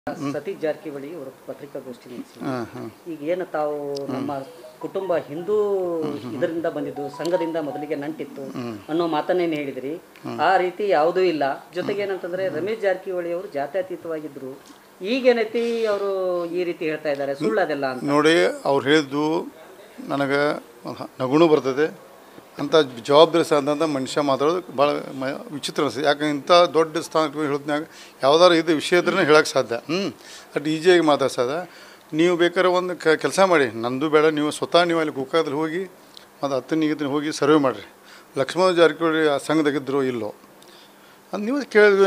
ಸತೀಶ್ ಜಾರಕಿಹೊಳಿ ಅವರು ಪತ್ರಿಕಾಗೋಷ್ಠಿ ನಡೆಸಿ ಹಾಂ ಹಾಂ ಈಗ ಏನು ತಾವು ನಮ್ಮ ಕುಟುಂಬ ಹಿಂದೂ ಇದರಿಂದ ಬಂದಿದ್ದು ಸಂಘದಿಂದ ಮೊದಲಿಗೆ ನಂಟಿತ್ತು ಅನ್ನೋ ಮಾತನ್ನೇನು ಹೇಳಿದ್ರಿ ಆ ರೀತಿ ಯಾವುದೂ ಇಲ್ಲ ಜೊತೆಗೆ ಏನಂತಂದ್ರೆ ರಮೇಶ್ ಜಾರಕಿಹೊಳಿ ಅವರು ಜಾತ್ಯತೀತವಾಗಿದ್ರು ಈಗೇನೈತಿ ಅವರು ಈ ರೀತಿ ಹೇಳ್ತಾ ಇದ್ದಾರೆ ಸುಳ್ಳು ಅದೆಲ್ಲ ಅಂತ ನೋಡಿ ಅವ್ರು ಹೇಳಿದ್ದು ನನಗೆ ನಗುನು ಬರ್ತದೆ ಅಂತ ಜವಾಬ್ದಾರಿ ಸಾಧಂತ ಮನುಷ್ಯ ಮಾತಾಡೋದು ಭಾಳ ಮ ವಿಚಿತ್ರ ಅನಿಸ್ತದೆ ಯಾಕೆ ಇಂಥ ದೊಡ್ಡ ಸ್ಥಾನಕ್ಕೆ ಹೇಳೋದ್ನಾಗ ಯಾವ್ದಾರು ಇದು ವಿಷಯ ಇದ್ರೂ ಹೇಳಕ್ಕೆ ಸಾಧ್ಯ ಹ್ಞೂ ಅಟ್ ಈಜಿಯಾಗಿ ಮಾತಾಡ ಸಾಧ್ಯ ನೀವು ಬೇಕಾದ್ರೆ ಒಂದು ಕೆಲಸ ಮಾಡಿ ನಂದು ಬೇಡ ನೀವು ಸ್ವತಃ ನೀವು ಅಲ್ಲಿ ಗೋಕಾಕದಲ್ಲಿ ಹೋಗಿ ಮತ್ತು ಹತ್ತನೇ ಈಗಿನ ಹೋಗಿ ಸರ್ವೆ ಮಾಡಿರಿ ಲಕ್ಷ್ಮಣ ಜಾರಕಿಹೊಳಿ ಆ ಸಂಘದಾಗಿದ್ದರು ಇಲ್ಲೋ ಅದು ನೀವು ಕೇಳಿದ್ರೆ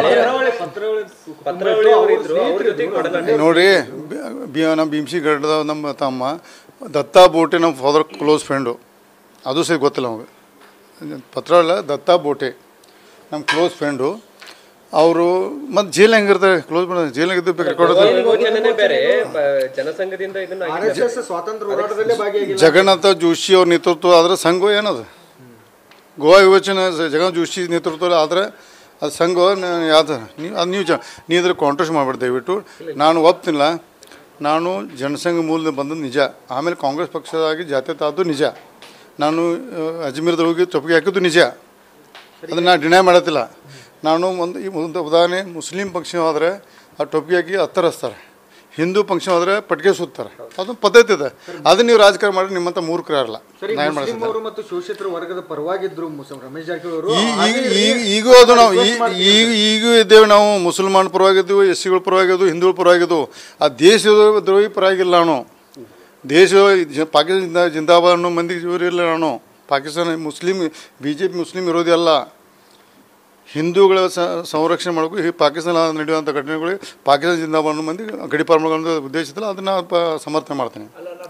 ಪತ್ರಾವಳಿ ಅವರಿದ್ರು ಅವ್ರ ಜೊತೆಗೆ ಒಡನಾಟ ನೋಡ್ರಿ ಬಿ- ಬಿ ನಮ್ಮ ಭೀಮ್ಸಿ ಗಡ್ಡದ ನಮ್ಮ ತಮ್ಮ ದತ್ತಾ ಬೋಟೆ ನಮ್ಮ ಫಾದರ್ ಕ್ಲೋಸ್ ಫ್ರೆಂಡು ಅದು ಸರಿ ಗೊತ್ತಿಲ್ಲ ನಮಗೆ ಪತ್ರವಲ್ಲ ದತ್ತಾ ಬೋಟೆ ನಮ್ಮ ಕ್ಲೋಸ್ ಫ್ರೆಂಡು ಅವರು ಮತ್ತು ಜೈಲ್ ಹೆಂಗಿರ್ತಾರೆ ಕ್ಲೋಸ್ ಮಾಡಿ ಜೈಲ್ ಹೆಂಗಿದ್ದು ರೆಕಾರ್ಡ್ ಯೋಜನೆ ಬೇರೆ ಪ- ಜನಸಂಘದಿಂದ ಇದನ್ನ ಆಗಿದ್ದು. ಸ್ವಾತಂತ್ರ್ಯ ಹೋರಾಟದಲ್ಲೇ ಭಾಗಿಯಾಗಿಲ್ಲ ಜಗನ್ನಾಥ ಜೋಶಿ ಅವ್ರ ನೇತೃತ್ವ ಆದ್ರೆ ಸಂಘ ಏನದು ಗೋವಾ ವಿವೇಚನೆ ಜಗನ್ನಾಥ ಜೋಶಿ ನೇತೃತ್ವ ಆದರೆ ಅದು ಸಂಘ ಯಾವ್ದು ನೀವು ಅದು ನೀವು ಜ ನೀವು ಇದ್ರ ಕಾಂಟ್ರಸ್ಟ್ ಮಾಡ್ಬಿಡಿ ದಯವಿಟ್ಟು ನಾನು ಒಪ್ತಿಲ್ಲ ನಾನು ಜನಸಂಘ ಮೂಲದಿಂದ ಬಂದದ್ದು ನಿಜ ಆಮೇಲೆ ಕಾಂಗ್ರೆಸ್ ಪಕ್ಷದಾಗಿ ಜಾತ್ಯತ ಆದ್ದು ನಿಜ ನಾನು ಆ, ಅಜ್ಮೀರ್ದಲ್ಲಿ ಹೋಗಿ ಚೊಪ್ಪಿಗೆ ಹಾಕಿದ್ದು ನಿಜ ಅದನ್ನು ನಾನು ಡಿನೈ ಮಾಡತ್ತಿಲ್ಲ ನಾನು ಒಂದು ಈ ಒಂದು ಉದಾಹರಣೆ ಮುಸ್ಲಿಂ ಪಕ್ಷ ಹೋದರೆ ಆ ಟೊಪ್ಪಿ ಹಾಕಿ ಹತ್ತರ ಹಚ್ತಾರೆ ಹಿಂದೂ ಪಕ್ಷ ಹೋದರೆ ಪಟ್ಕೆ ಸುತ್ತಾರೆ ಅದೊಂದು ಪದ್ಧತಿ ಇದೆ ಅದನ್ನ ನೀವು ರಾಜಕಾರಣ ಮಾಡಿ ನಿಮ್ಮಂತ ಮೂರ್ಖರು ಯಾರಲ್ಲ ಸರಿ ನಾ ಏನು ಮುಸ್ಲಿಂ ಮಾಡ್ತೀನಿ ಅವರು ಮತ್ತು ಶೋಷಿತರ ವರ್ಗದ ಪರವಾಗಿದ್ರು ಮುಸ- ರಮೇಶ್ ಜಾರಕಿಹೊಳಿ ಅವರು ಈಗ ಈಗ ಈಗ ಈಗೂ ಅದು ನಾವು ಈ- ಈಗ ಈಗೂ ಇದ್ದೇವೆ ನಾವು ಮುಸಲ್ಮಾನ್ ಪರವಾಗಿದ್ದೀವಿ ಎಸ್ ಸಿಗಳ ಪರವಾಗಿದ್ದು ಹಿಂದೂಗಳ ಪರವಾಗಿದ್ದು ಆ ದೇಶದ ದ್ರೋಹಿ ಪರವಾಗಿಲ್ಲ ನಾನು ದೇಶ ಜ- ಪಾಕಿಸ್ತಾನ ಜಿಂದಾ ಜಿಂದಾಬಾದ್ ಅನ್ನೋ ಮಂದಿಗೆ ಇವರಿಲ್ಲ ನಾನು Pakistan Muslim B J P Muslim ವಿರೋಧಿ ಅಲ್ಲ ಹಿಂದೂಗಳ ಸ- ಸಂರಕ್ಷಣೆ ಮಾಡಬೇಕು ಈ ಪಾಕಿಸ್ತಾನ ನಡೆಯುವಂಥ ಘಟನೆಗಳು ಪಾಕಿಸ್ತಾನ ಜಿಂದಾಬಾದ್ ಅನ್ನೋ ಮಂದಿ ಗಡಿಪಾರ ಮಾಡೋ ಉದ್ದೇಶದಲ್ಲಿ ಅದನ್ನು ಪ ಸಮರ್ಥನೆ ಮಾಡ್ತೇನೆ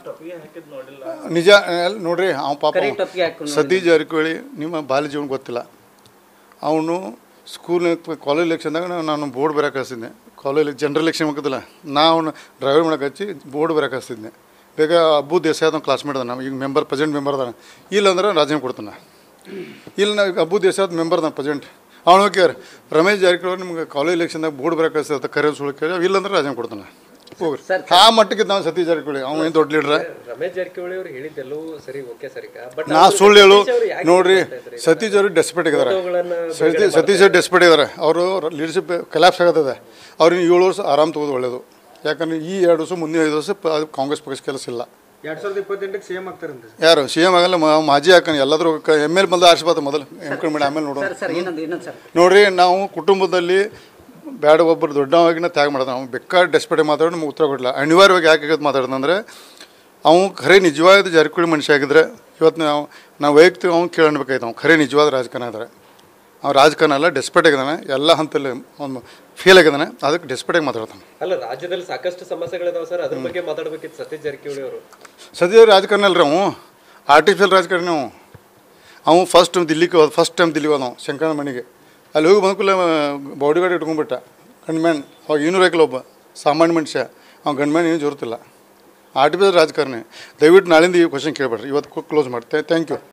ನಿಜ ಅಲ್ಲ ನೋಡ್ರಿ ಅವ ಪಾಪ ಕರೆ ಅವ- ಟೊಪ್ಪಿಗೆ ಹಾಕೊಂಡು ಸತೀಶ್ ಜಾರಕಿಹೊಳಿ ನಿಮ್ಮ ಬಾಲ್ಯ ಜೀವನ ಗೊತ್ತಿಲ್ಲ ಅವನು ಸ್ಕೂಲ್ ಕಾಲೇಜ್ ಎಲೆಕ್ಷನ್ದಾಗ ನಾನು- ನಾನು ಬೋರ್ಡ್ ಬರೋಕೆ ಕಳಿಸಿದ್ದೆ ಕಾಲೇಜ್ ಜನರಲ್ ಎಲೆಕ್ಷನ್ ಮಾಡ್ಕೋದಿಲ್ಲ ನಾ ಅವನು ಡ್ರೈವರ್ ಮಾಡಕ್ಕೆ ಹಚ್ಚಿ ಬೋರ್ಡ್ ಬರೋಕೆ ಕಳಿಸ್ತಿದ್ದೆ ಬೇಗ ಅಬ್ಬು ದೇಸಾಯಿ ಅದನ್ನು ಕ್ಲಾಸ್ಮೇಟ್ ಅದ ಈಗ ಮೆಂಬರ್ ಪ್ರೆಸೆಂಟ್ ಮೆಂಬರ್ ಅದಾನ ಇಲ್ಲ ಅಂದ್ರೆ ರಾಜೀನಾಮೆ ಕೊಡ್ತಾನೆ ಇಲ್ಲ ನಾವು ಈಗ ಅಬ್ಬು ದೇಸಾಯಿ ಮೆಂಬರ್ ಅದಾನ ಪ್ರೆಸೆಂಟ್ ಅವ್ನು ಹೋಗ್ಯಾರ ರಮೇಶ್ ಜಾರಕಿಹೊಳಿ ನಿಮ್ಗೆ ಕಾಲೇಜ್ ಎಲೆಕ್ಷನ್ದಾಗ ಬೋರ್ಡ್ ಬರೋಕೆ ಕಳಿಸ್ತದೆ ಕರೆ ಸುಳ್ಳು ಕೇಳಿ ಇಲ್ಲಂದ್ರೆ ರಾಜೀನಾಮೆ ಕೊಡ್ತಾನೆ ಹೋಗ್ರಿ ಸರ್, ಆ ಮಟ್ಟಕ್ಕೆ ನಾವು ಸತೀಶ್ ಜಾರಕಿಹೊಳಿ ಅವ್ನು ಏನು ದೊಡ್ಡ ಲೀಡ್ರ ರಮೇಶ್ ಜಾರಕಿಹೊಳಿ ಅವರು ಹೇಳಿದ್ದೆಲ್ಲವೂ ಸರಿ ಓಕೆ ಸರಿ ಬಟ್ ನಾ ಸುಳ್ಳು ಹೇಳು ನೋಡ್ರಿ ಸತೀಶ್ ಅವರು ಡೆಸ್ಪೇಟ್ ಆಗಿದ್ದಾರೆ ಸತೀಶ್ ಸತೀಶ್ ಅವರು ಡೆಸ್ಪೇಟ್ ಇದ್ದಾರೆ ಅವರು ಲೀಡರ್ಶಿಪ್ ಕಲಾಪ್ಸ್ ಆಗತ್ತದೆ ಅವ್ರಿಗೆ ಏಳು ವರ್ಷ ಆರಾಮ್ ತಗೋದು ಒಳ್ಳೇದು ಯಾಕಂದ್ರೆ ಈ ಎರಡು ವರ್ಷ ಮುಂದಿನ ಐದು ವರ್ಷ ಪ- ಅದು ಕಾಂಗ್ರೆಸ್ ಪಕ್ಷ ಕೆಲಸ ಇಲ್ಲ ಎರಡ್ ಸಾವಿರದ ಇಪ್ಪತ್ತೆಂಟಕ್ಕೆ ಸಿಎಂ ಆಗ್ತಾರಂತೆ ಯಾರು ಸಿ ಎಮ್ ಆಗಲ್ಲ ಮ- ಮಾಜಿ ಹಾಕನ್ ಎಲ್ಲಾದ್ರೂ ಎಮ್ ಎಲ್ ಬಂದ ಆಶೀರ್ವಾದ ಮೊದಲು ಎಮ್ ಕಡೆ ಮಾಡಿ ಆಮೇಲೆ ನೋಡೋಣ ಸರ್ ಸರ್ ಇನ್ನೊಂದು ಇನ್ನೊಂದು ಸರ್ ನೋಡ್ರಿ ನಾವು ಕುಟುಂಬದಲ್ಲಿ ಬೇಡ ಒಬ್ಬರು ದೊಡ್ಡವಾಗಿನ ತ್ಯಾಗ ಮಾಡೋದು ಅವ್ನು ಬೇಕಾದ ಡೆಸ್ಪೇಟೆ ಮಾತಾಡೋ ನಮ್ಗೆ ಉತ್ತರ ಕೊಡಲಿಲ್ಲ ಅನಿವಾರ್ಯವಾಗಿ ಯಾಕೆ ಆಗತ್ತೆ ಮಾತಾಡ್ದಂದ್ರೆ ಅವ್ನು ಖರೆ ನಿಜವಾದ ಜಾರಕಿಹೊಳಿ ಮನುಷ್ಯ ಆಗಿದ್ರೆ ಇವತ್ತು ನಾವು ನಾವು ವೈಯಕ್ತಿಕ ಅವ್ನು ಕೇಳಬೇಕಾಯ್ತು ಅವ್ನು ಖರೆ ನಿಜವಾದ ರಾಜಕಾರಣ ಇದ್ದಾರೆ ಅವ್ನು ರಾಜಕಾರಣ ಅಲ್ಲ ಡೆಸ್ಪೇಟ್ ಆಗಿದ್ದಾನೆ ಎಲ್ಲ ಹಂತಲ್ಲಿ ಅವ್ನು ಫೇಲ್ ಆಗಿದ್ದಾನೆ ಅದಕ್ಕೆ ಡೆಸ್ಪೇಟಾಗಿ ಮಾತಾಡ್ತಾನೆ ಅಲ್ಲ ರಾಜ್ಯದಲ್ಲಿ ಸಾಕಷ್ಟು ಸಮಸ್ಯೆಗಳಿದಾವೆ ಸರ್ ಅದ್ರ ಬಗ್ಗೆ ಮಾತಾಡ್ಬೇಕಿತ್ತು ಸತೀಶ್ ಜಾರಕಿಹೊಳಿ ಅವರು ಸದ್ಯ ರಾಜಕಾರಣ ಅಲ್ರಿ ಅವು ಆರ್ಟಿಫಿಷಿಯಲ್ ರಾಜಕಾರಣಿ ಅವು ಅವು ಫಸ್ಟ್ ದಿಲ್ಲಿಗೆ ಹೋದ ಫಸ್ಟ್ ಟೈಮ್ ದಿಲ್ಲಿಗೆ ಹೋದ ನಾವು ಶಂಕರನ ಮನೆಗೆ ಅಲ್ಲಿ ಹೋಗಿ ಬಂದ್ಕೂಲೆ ಬಾಡಿ ಗಾರ್ಡ್ ಇಟ್ಕೊಂಡ್ಬಿಟ್ಟ ಗಂಡ್ಮ್ಯಾನ್ ಅವಾಗ ಇನ್ನೂರು ಐಕಲ್ ಒಬ್ಬ ಸಾಮಾನ್ಯ ಮನುಷ್ಯ ಅವ್ನು ಗಂಡ್ಮ್ಯಾನ್ ಏನು ಜೋರ್ತಿಲ್ಲ ಆರ್ಟಿಫಿಷಿಯಲ್ ರಾಜಕಾರಣಿ ದಯವಿಟ್ಟು ನಾಳಿಂದ ಈ ಕ್ವಶನ್ ಕೇಳಬೇಡ್ರಿ ಇವತ್ತು ಕ್ಲೋಸ್ ಮಾಡ್ತೇವೆ ಥ್ಯಾಂಕ್ ಯು